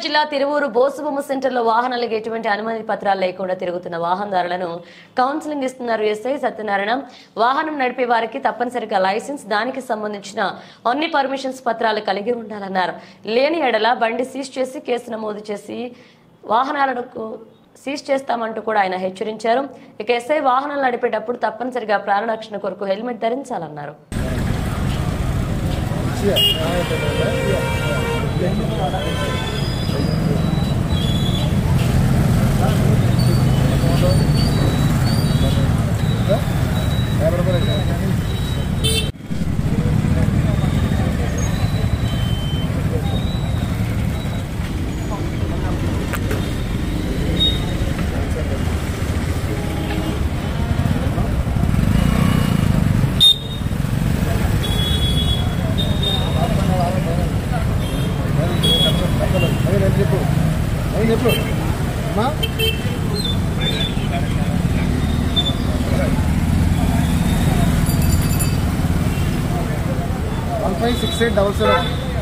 జిల్లా తిరువూరు బోసుబొమ్మ సెంటర్లో వాహనాలకు ఎటువంటి అనుమతి పత్రాలు లేకుండా తిరుగుతున్న వాహనదారులను కౌన్సిలింగ్ ఇస్తున్నారు ఎస్ఐ సత్యనారాయణ వాహనం నడిపే వారికి తప్పనిసరిగా లైసెన్స్ దానికి సంబంధించిన అన్ని పర్మిషన్స్ పత్రాలు కలిగి ఉండాలన్నారు లేని ఎడల బండి సీజ్ చేసి కేసు నమోదు చేసి వాహనాలకు సీజ్ చేస్తామంటూ కూడా ఆయన హెచ్చరించారు ఇక ఎస్ఐ వాహనాలు నడిపేటప్పుడు తప్పనిసరిగా ప్రాణరక్షణ కొరకు హెల్మెట్ ధరించాలన్నారు చెప్పు అవి చెప్పు అమ్మా one five six eight double seven